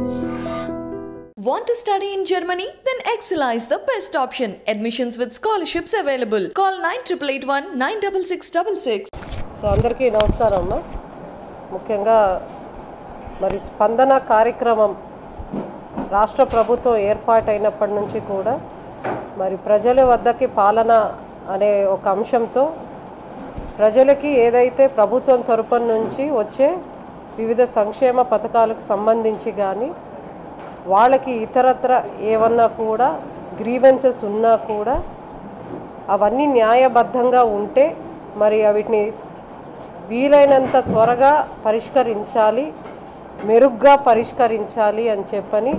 Want to study in Germany? Then Excella is the best option. Admissions with scholarships available. Call 9881 96666. So అందరికీ నమస్కారం అమ్మ ముఖ్యంగా మరి స్పందన కార్యక్రమం రాష్ట్ర ప్రభుత్వం ఏర్పాటైనప్పటి నుంచి కూడా మరి ప్రజల వద్దకి పాలన అనే ఒక అంశంతో ప్రజలకి ఏదైతే ప్రభుత్వం తరపున నుంచి వచ్చే వివిధ సంక్షేమ పథకాలకు సంబంధించి కానీ వాళ్ళకి ఇతరత్ర ఏమన్నా కూడా గ్రీవెన్సెస్ ఉన్నా కూడా అవన్నీ న్యాయబద్ధంగా ఉంటే మరి వీటిని వీలైనంత త్వరగా పరిష్కరించాలి మెరుగ్గా పరిష్కరించాలి అని చెప్పని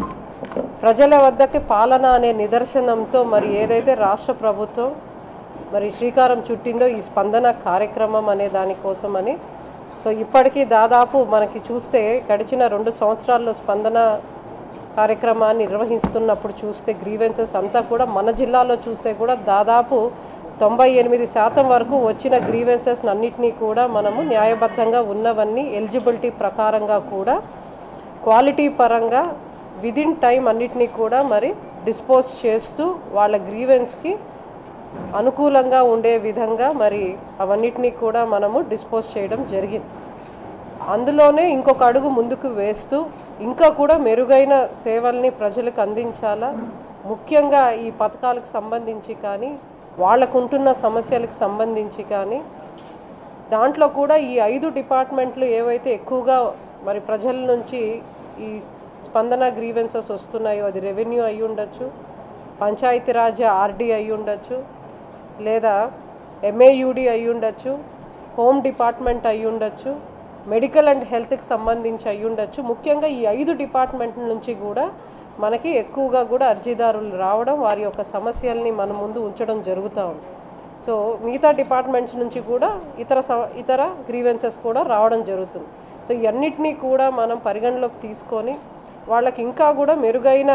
ప్రజల వద్దకి పాలన అనే నిదర్శనంతో మరి ఏదైతే రాష్ట్ర ప్రభుత్వం మరి శ్రీకారం చుట్టిందో ఈ స్పందన కార్యక్రమం అనే దానికోసమని సో ఇప్పటికీ దాదాపు మనకి చూస్తే గడిచిన రెండు సంవత్సరాల్లో స్పందన కార్యక్రమాన్ని నిర్వహిస్తున్నప్పుడు చూస్తే గ్రీవెన్సెస్ అంతా కూడా మన జిల్లాలో చూస్తే కూడా దాదాపు తొంభై ఎనిమిది శాతం వరకు వచ్చిన గ్రీవెన్సెస్ అన్నిటినీ కూడా మనము న్యాయబద్ధంగా ఉన్నవన్నీ ఎలిజిబిలిటీ ప్రకారంగా కూడా క్వాలిటీ పరంగా విదిన్ టైం అన్నిటినీ కూడా మరి డిస్పోజ్ చేస్తూ వాళ్ళ గ్రీవెన్స్కి అనుకూలంగా ఉండే విధంగా మరి అవన్నిటినీ కూడా మనము డిస్పోజ్ చేయడం జరిగింది అందులోనే ఇంకొక అడుగు ముందుకు వేస్తూ ఇంకా కూడా మెరుగైన సేవల్ని ప్రజలకు అందించాలా ముఖ్యంగా ఈ పథకాలకు సంబంధించి కానీ వాళ్ళకుంటున్న సమస్యలకు సంబంధించి కానీ దాంట్లో కూడా ఈ ఐదు డిపార్ట్మెంట్లు ఏవైతే ఎక్కువగా మరి ప్రజల నుంచి ఈ స్పందన గ్రీవెన్సెస్ వస్తున్నాయో అది రెవెన్యూ అయి ఉండొచ్చు పంచాయతీరాజ్ ఆర్డీ అయి ఉండొచ్చు లేదా ఎంఏయుడి అయి ఉండొచ్చు హోమ్ డిపార్ట్మెంట్ అయి ఉండొచ్చు మెడికల్ అండ్ హెల్త్కి సంబంధించి అయి ఉండొచ్చు ముఖ్యంగా ఈ ఐదు డిపార్ట్మెంట్ల నుంచి కూడా మనకి ఎక్కువగా కూడా అర్జీదారులు రావడం వారి యొక్క సమస్యల్ని మన ముందు ఉంచడం జరుగుతూ ఉంది సో మిగతా డిపార్ట్మెంట్స్ నుంచి కూడా ఇతర స ఇతర గ్రీవెన్సెస్ కూడా రావడం జరుగుతుంది సో ఇవన్నిటినీ కూడా మనం పరిగణలోకి తీసుకొని వాళ్ళకి ఇంకా కూడా మెరుగైన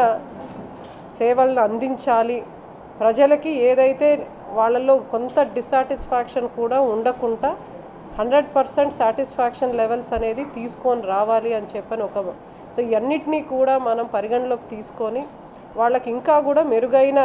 సేవలను అందించాలి ప్రజలకి ఏదైతే వాళ్ళలో కొంత డిస్సాటిస్ఫాక్షన్ కూడా ఉండకుండా హండ్రెడ్ పర్సెంట్ సాటిస్ఫాక్షన్ లెవెల్స్ అనేది తీసుకొని రావాలి అని చెప్పని ఒక సో ఇవన్నిటినీ కూడా మనం పరిగణలోకి తీసుకొని వాళ్ళకి ఇంకా కూడా మెరుగైన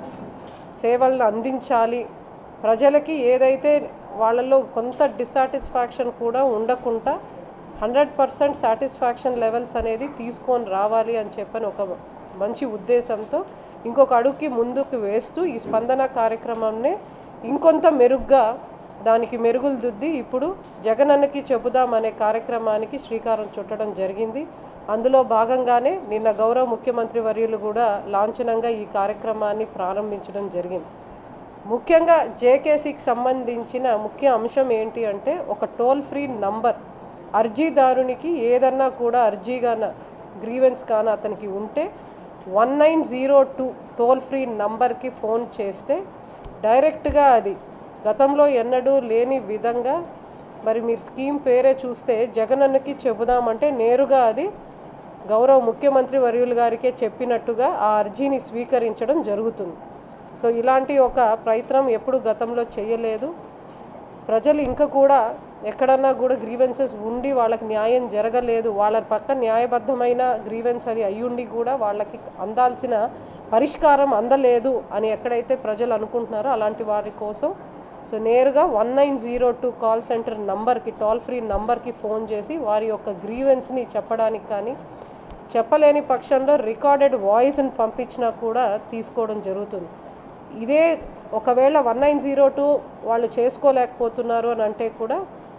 సేవలను అందించాలి ప్రజలకి ఏదైతే వాళ్ళలో కొంత డిస్సాటిస్ఫాక్షన్ కూడా ఉండకుండా హండ్రెడ్ పర్సెంట్ సాటిస్ఫాక్షన్ లెవెల్స్ అనేది తీసుకొని రావాలి అని చెప్పని ఒక మంచి ఉద్దేశంతో ఇంకొక అడుగుకి ముందుకు వేస్తూ ఈ స్పందన కార్యక్రమాన్ని ఇంకొంత మెరుగ్గా దానికి మెరుగులు దిద్ది ఇప్పుడు జగనన్నకి చెబుదాం అనే కార్యక్రమానికి శ్రీకారం చుట్టడం జరిగింది అందులో భాగంగానే నిన్న గౌరవ ముఖ్యమంత్రి వర్యులు కూడా లాంఛనంగా ఈ కార్యక్రమాన్ని ప్రారంభించడం జరిగింది ముఖ్యంగా జేకేసీకి సంబంధించిన ముఖ్య అంశం ఏంటి అంటే ఒక టోల్ ఫ్రీ నంబర్ అర్జీదారునికి ఏదన్నా కూడా అర్జీగాన గ్రీవెన్స్ కానీ అతనికి ఉంటే one nine zero two toll free నంబర్కి ఫోన్ చేస్తే డైరెక్ట్గా అది గతంలో ఎన్నడూ లేని విధంగా మరి మీరు స్కీమ్ పేరే చూస్తే జగనన్నకి చెబుదామంటే నేరుగా అది గౌరవ ముఖ్యమంత్రి వర్యులు గారికే చెప్పినట్టుగా ఆ అర్జీని స్వీకరించడం జరుగుతుంది సో ఇలాంటి ఒక ప్రయత్నం ఎప్పుడు గతంలో చేయలేదు ప్రజలు ఇంకా కూడా ఎక్కడన్నా కూడా గ్రీవెన్సెస్ ఉండి వాళ్ళకి న్యాయం జరగలేదు వాళ్ళ పక్క న్యాయబద్ధమైన గ్రీవెన్స్ అది అయ్యుండి కూడా వాళ్ళకి అందాల్సిన పరిష్కారం అందలేదు అని ఎక్కడైతే ప్రజలు అనుకుంటున్నారో అలాంటి వారి కోసం సో నేరుగా one nine zero two call centre నంబర్కి టోల్ ఫ్రీ నంబర్కి ఫోన్ చేసి వారి యొక్క గ్రీవెన్స్ని చెప్పడానికి కానీ చెప్పలేని పక్షంలో రికార్డెడ్ వాయిస్ని పంపించినా కూడా తీసుకోవడం జరుగుతుంది ఇదే ఒకవేళ వన్ నైన్ జీరో టూ వాళ్ళు చేసుకోలేకపోతున్నారు అని అంటే కూడా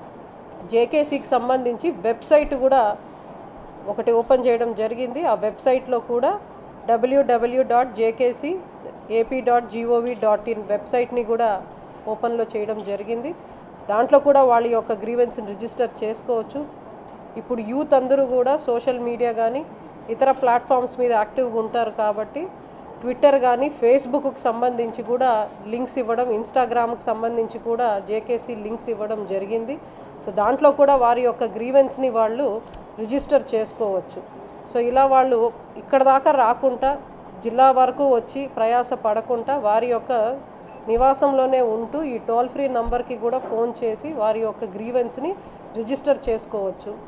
జేకేసీకి సంబంధించి వెబ్సైట్ కూడా ఒకటి ఓపెన్ చేయడం జరిగింది ఆ వెబ్సైట్లో కూడా W W dot JKC AP dot G O V dot in వెబ్సైట్ని కూడా ఓపెన్లో చేయడం జరిగింది దాంట్లో కూడా వాళ్ళ యొక్క గ్రీవెన్స్ని రిజిస్టర్ చేసుకోవచ్చు ఇప్పుడు యూత్ అందరూ కూడా సోషల్ మీడియా కానీ ఇతర ప్లాట్ఫామ్స్ మీద యాక్టివ్గా ఉంటారు కాబట్టి ట్విట్టర్ కానీ ఫేస్బుక్కి సంబంధించి కూడా లింక్స్ ఇవ్వడం ఇన్స్టాగ్రామ్కి సంబంధించి కూడా జేకేసీ లింక్స్ ఇవ్వడం జరిగింది సో దాంట్లో కూడా వారి యొక్క గ్రీవెన్స్ని వాళ్ళు రిజిస్టర్ చేసుకోవచ్చు సో ఇలా వాళ్ళు ఇక్కడ దాకా రాకుండా జిల్లా వరకు వచ్చి ప్రయాస పడకుండా వారి యొక్క నివాసంలోనే ఉంటూ ఈ టోల్ ఫ్రీ నంబర్కి కూడా ఫోన్ చేసి వారి యొక్క గ్రీవెన్స్ని రిజిస్టర్ చేసుకోవచ్చు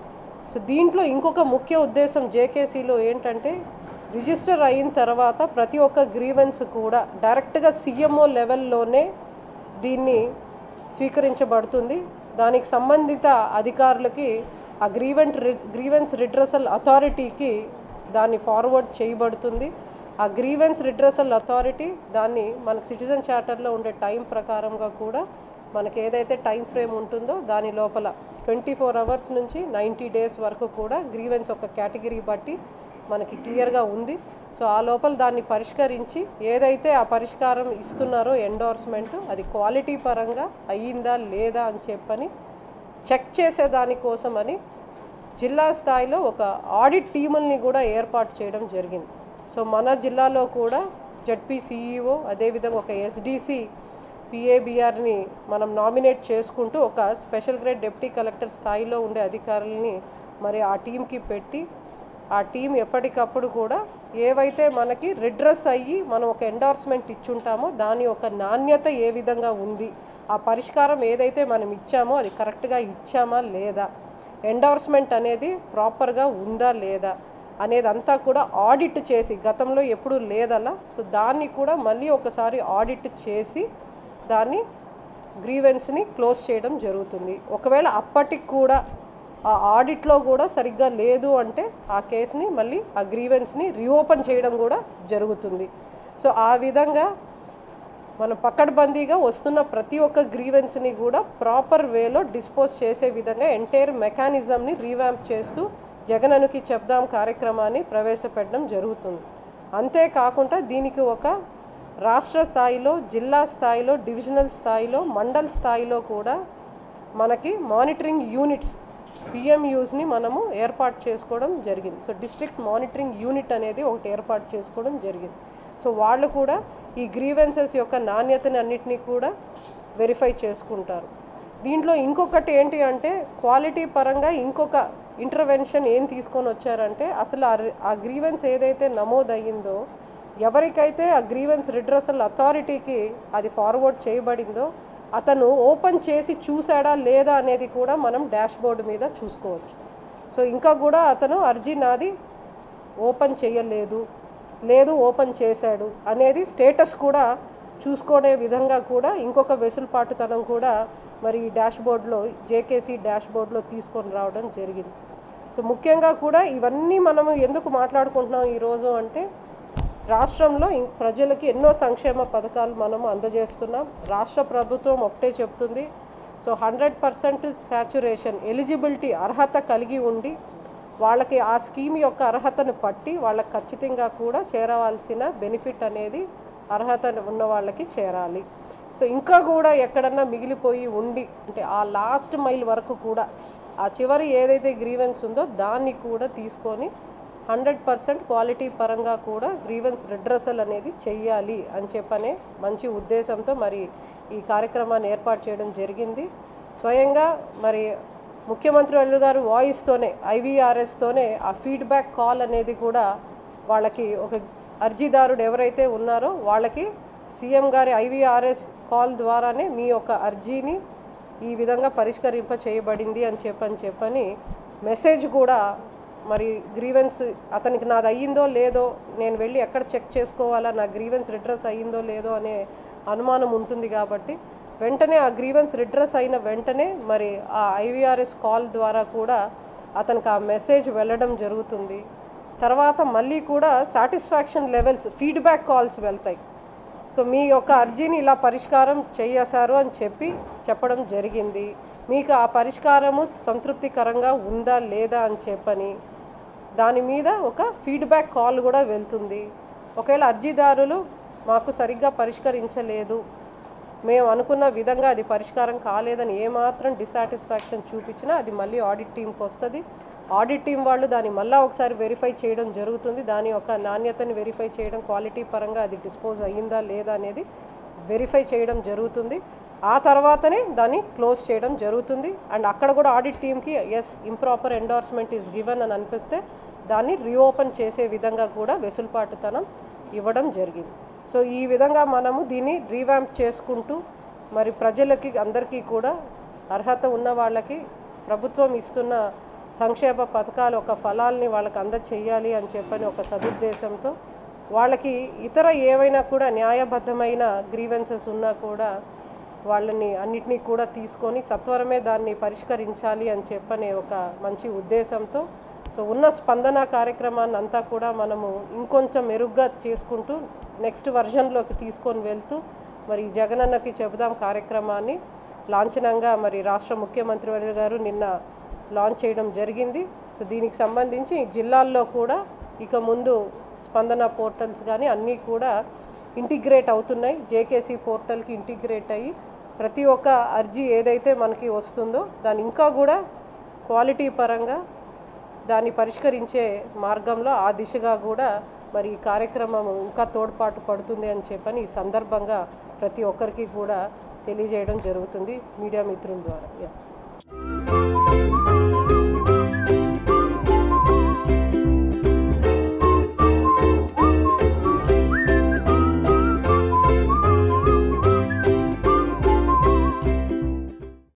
సో దీంట్లో ఇంకొక ముఖ్య ఉద్దేశం జేకేసీలో ఏంటంటే రిజిస్టర్ అయిన తర్వాత ప్రతి ఒక్క గ్రీవెన్స్ కూడా డైరెక్ట్గా సీఎంఓ లెవెల్లోనే దీన్ని స్వీకరించబడుతుంది దానికి సంబంధిత అధికారులకి ఆ గ్రీవెంట్ గ్రీవెన్స్ రిడ్రసల్ అథారిటీకి దాన్ని ఫార్వర్డ్ చేయబడుతుంది ఆ గ్రీవెన్స్ రిడ్రసల్ అథారిటీ దాన్ని మనకు సిటిజన్ చార్టర్లో ఉండే టైం ప్రకారంగా కూడా మనకి ఏదైతే టైం ఫ్రేమ్ ఉంటుందో దాని లోపల ట్వంటీ ఫోర్ అవర్స్ నుంచి నైంటీ డేస్ వరకు కూడా గ్రీవెన్స్ ఒక కేటగిరీ బట్టి మనకి క్లియర్గా ఉంది సో ఆ లోపల దాన్ని పరిష్కరించి ఏదైతే ఆ పరిష్కారం ఇస్తున్నారో ఎండోర్స్మెంట్ అది క్వాలిటీ పరంగా అయ్యిందా లేదా అని చెప్పని చెక్ చేసే దానికోసమని జిల్లా స్థాయిలో ఒక ఆడిట్ టీముల్ని కూడా ఏర్పాటు చేయడం జరిగింది సో మన జిల్లాలో కూడా జడ్పీ సిఈఓ అదేవిధంగా ఒక ఎస్డిసి పిఏబిఆర్ని మనం నామినేట్ చేసుకుంటూ ఒక స్పెషల్ గ్రేడ్ డిప్టీ కలెక్టర్ స్థాయిలో ఉండే అధికారులని మరి ఆ టీంకి పెట్టి ఆ టీం ఎప్పటికప్పుడు కూడా ఏవైతే మనకి రిడ్రస్ అయ్యి మనం ఒక ఎండార్స్మెంట్ ఇచ్చుంటామో దాని ఒక నాణ్యత ఏ విధంగా ఉంది ఆ పరిష్కారం ఏదైతే మనం ఇచ్చామో అది కరెక్ట్గా ఇచ్చామా లేదా ఎండార్స్మెంట్ అనేది ప్రాపర్గా ఉందా లేదా అనేది అంతా కూడా ఆడిట్ చేసి గతంలో ఎప్పుడు లేదలా సో దాన్ని కూడా మళ్ళీ ఒకసారి ఆడిట్ చేసి దాన్ని గ్రీవెన్స్ని క్లోజ్ చేయడం జరుగుతుంది ఒకవేళ అప్పటికి కూడా ఆ ఆడిట్లో కూడా సరిగ్గా లేదు అంటే ఆ కేసుని మళ్ళీ ఆ గ్రీవెన్స్ని రీఓపెన్ చేయడం కూడా జరుగుతుంది సో ఆ విధంగా మనం పకడ్బందీగా వస్తున్న ప్రతి ఒక్క గ్రీవెన్స్ని కూడా ప్రాపర్ వేలో డిస్పోజ్ చేసే విధంగా ఎంటైర్ మెకానిజంని రీవ్యాంప్ చేస్తూ జగననుకి చెప్దాం కార్యక్రమాన్ని ప్రవేశపెట్టడం జరుగుతుంది అంతేకాకుండా దీనికి ఒక రాష్ట్ర స్థాయిలో జిల్లా స్థాయిలో డివిజనల్ స్థాయిలో మండల్ స్థాయిలో కూడా మనకి మానిటరింగ్ యూనిట్స్ పిఎంయూస్ని మనము ఏర్పాటు చేసుకోవడం జరిగింది సో డిస్ట్రిక్ట్ మానిటరింగ్ యూనిట్ అనేది ఒకటి ఏర్పాటు చేసుకోవడం జరిగింది సో వాళ్ళు కూడా ఈ గ్రీవెన్సెస్ యొక్క నాణ్యతని అన్నిటినీ కూడా వెరిఫై చేసుకుంటారు దీంట్లో ఇంకొకటి ఏంటి అంటే క్వాలిటీ పరంగా ఇంకొక ఇంటర్వెన్షన్ ఏం తీసుకొని వచ్చారంటే అసలు ఆ రి- ఆ గ్రీవెన్స్ ఏదైతే నమోదయ్యిందో ఎవరికైతే ఆ గ్రీవెన్స్ రిడ్రసల్ అథారిటీకి అది ఫార్వర్డ్ చేయబడిందో అతను ఓపెన్ చేసి చూసాడా లేదా అనేది కూడా మనం డాష్ బోర్డు మీద చూసుకోవచ్చు సో ఇంకా కూడా అతను అర్జీ నాది ఓపెన్ చేయలేదు లేదు ఓపెన్ చేశాడు అనేది స్టేటస్ కూడా చూసుకునే విధంగా కూడా ఇంకొక వెసులుపాటుతనం కూడా మరి ఈ డాష్ బోర్డ్లో జేకేసీ డాష్ బోర్డ్లో తీసుకొని రావడం జరిగింది సో ముఖ్యంగా కూడా ఇవన్నీ మనము ఎందుకు మాట్లాడుకుంటున్నాం ఈరోజు అంటే రాష్ట్రంలో ఇం- ప్రజలకి ఎన్నో సంక్షేమ పథకాలు మనము అందజేస్తున్నాం రాష్ట్ర ప్రభుత్వం ఒకటే చెప్తుంది so hundred percent saturation eligibility అర్హత కలిగి ఉండి వాళ్ళకి ఆ స్కీమ్ యొక్క అర్హతను పట్టి వాళ్ళకి ఖచ్చితంగా కూడా చేరవలసిన బెనిఫిట్ అనేది అర్హత ఉన్న వాళ్ళకి చేరాలి సో ఇంకా కూడా ఎక్కడన్నా మిగిలిపోయి ఉండి అంటే ఆ లాస్ట్ మైల్ వరకు కూడా ఆ చివరి ఏదైతే గ్రీవెన్స్ ఉందో దాన్ని కూడా తీసుకొని హండ్రెడ్ పర్సెంట్ క్వాలిటీ పరంగా కూడా గ్రీవెన్స్ రిడ్రసల్ అనేది చెయ్యాలి అని చెప్పనే మంచి ఉద్దేశంతో మరి ఈ కార్యక్రమాన్ని ఏర్పాటు చేయడం జరిగింది స్వయంగా మరి ముఖ్యమంత్రి అల్లు గారు వాయిస్తోనే ఐవీఆర్ఎస్తోనే ఆ ఫీడ్బ్యాక్ కాల్ అనేది కూడా వాళ్ళకి ఒక అర్జీదారుడు ఎవరైతే ఉన్నారో వాళ్ళకి సీఎం గారి ఐవీఆర్ఎస్ కాల్ ద్వారానే మీ యొక్క అర్జీని ఈ విధంగా పరిష్కరింప చేయబడింది అని చెప్పని చెప్పని మెసేజ్ కూడా మరి గ్రీవెన్స్ అతనికి నాది అయ్యిందో లేదో నేను వెళ్ళి ఎక్కడ చెక్ చేసుకోవాలా నా గ్రీవెన్స్ రిడ్రస్ అయ్యిందో లేదో అనే అనుమానం ఉంటుంది కాబట్టి వెంటనే ఆ గ్రీవెన్స్ రిడ్రస్ అయిన వెంటనే మరి ఆ ఐవీఆర్ఎస్ కాల్ ద్వారా కూడా అతనికి ఆ మెసేజ్ వెళ్ళడం జరుగుతుంది తర్వాత మళ్ళీ కూడా సాటిస్ఫాక్షన్ లెవెల్స్ ఫీడ్బ్యాక్ కాల్స్ వెళ్తాయి సో మీ యొక్క అర్జీని ఇలా పరిష్కారం చేయేశారు అని చెప్పి చెప్పడం జరిగింది మీకు ఆ పరిష్కారము సంతృప్తికరంగా ఉందా లేదా అని చెప్పని దాని మీద ఒక ఫీడ్బ్యాక్ కాల్ కూడా వెళ్తుంది ఒకవేళ అర్జీదారులు మాకు సరిగ్గా పరిష్కరించలేదు మేము అనుకున్న విధంగా అది పరిష్కారం కాలేదని ఏమాత్రం డిసాటిస్ఫాక్షన్ చూపించినా అది మళ్ళీ ఆడిట్ టీంకి వస్తుంది ఆడిట్ టీం వాళ్ళు దాన్ని మళ్ళీ ఒకసారి వెరిఫై చేయడం జరుగుతుంది దాని యొక్క నాణ్యతని వెరిఫై చేయడం క్వాలిటీ పరంగా అది డిస్పోజ్ అయ్యిందా లేదా అనేది వెరిఫై చేయడం జరుగుతుంది ఆ తర్వాతనే దాన్ని క్లోజ్ చేయడం జరుగుతుంది అండ్ అక్కడ కూడా ఆడిట్ టీమ్కి as improper endorsement is given అని అనిపిస్తే దాన్ని రీఓపెన్ చేసే విధంగా కూడా వెసులుపాటుతనం ఇవ్వడం జరిగింది సో ఈ విధంగా మనము దీన్ని రీవ్యాంప్ చేసుకుంటూ మరి ప్రజలకి అందరికీ కూడా అర్హత ఉన్న వాళ్ళకి ప్రభుత్వం ఇస్తున్న సంక్షేమ పథకాలు ఒక ఫలాల్ని వాళ్ళకి అందచేయాలి అని చెప్పని ఒక సదుద్దేశంతో వాళ్ళకి ఇతర ఏవైనా కూడా న్యాయబద్ధమైన గ్రీవెన్సెస్ ఉన్నా కూడా వాళ్ళని అన్నిటినీ కూడా తీసుకొని సత్వరమే దాన్ని పరిష్కరించాలి అని చెప్పనే ఒక మంచి ఉద్దేశంతో సో ఉన్న స్పందన కార్యక్రమాన్ని అంతా కూడా మనము ఇంకొంచెం మెరుగ్గా చేసుకుంటూ నెక్స్ట్ వర్జన్లోకి తీసుకొని వెళ్తూ మరి ఈ జగనన్నకి చెబుదాం కార్యక్రమాన్ని లాంఛనంగా మరి రాష్ట్ర ముఖ్యమంత్రి వర్యులు గారు నిన్న లాంచ్ చేయడం జరిగింది సో దీనికి సంబంధించి ఈ జిల్లాల్లో కూడా ఇక ముందు స్పందన పోర్టల్స్ కానీ అన్నీ కూడా ఇంటిగ్రేట్ అవుతున్నాయి జేకేసీ పోర్టల్కి ఇంటిగ్రేట్ అయ్యి ప్రతి ఒక్క అర్జీ ఏదైతే మనకి వస్తుందో దాన్ని ఇంకా కూడా క్వాలిటీ పరంగా దాన్ని పరిష్కరించే మార్గంలో ఆ దిశగా కూడా మరి ఈ కార్యక్రమం ఇంకా తోడ్పాటు పడుతుంది అని చెప్పని ఈ సందర్భంగా ప్రతి ఒక్కరికి కూడా తెలియజేయడం జరుగుతుంది మీడియా మిత్రుల ద్వారా యా